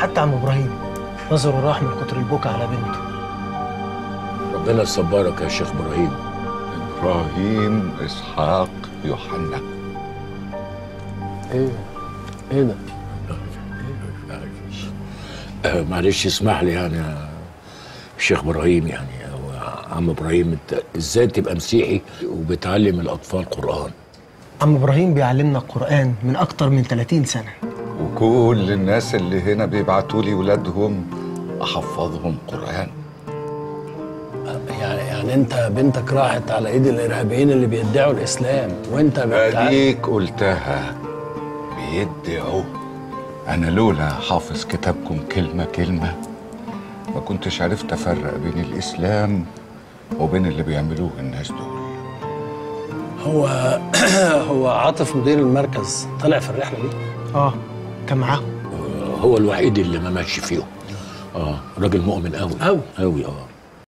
حتى عم ابراهيم نظره راح من كتر البكا على بنته ربنا يصبرك يا شيخ ابراهيم ابراهيم اسحاق يوحنا ايه ايه ده آه، معلش اسمح لي يعني يا شيخ ابراهيم يعني أو عم ابراهيم انت ازاي تبقى مسيحي وبتعلم الاطفال قران عم ابراهيم بيعلمنا القران من اكتر من 30 سنه وكل الناس اللي هنا بيبعتوا لي ولادهم احفظهم قران يعني يعني انت بنتك راحت على ايد الارهابيين اللي بيدعوا الاسلام وانت بتعلم اديك قلتها بيدعوا انا لولا حافظ كتابكم كلمه كلمه ما كنتش عرفت افرق بين الاسلام وبين اللي بيعملوه الناس دول هو هو عاطف مدير المركز طلع في الرحله دي اه كان معاهم هو الوحيد اللي ما ماشي فيهم اه راجل مؤمن قوي أوي. قوي اه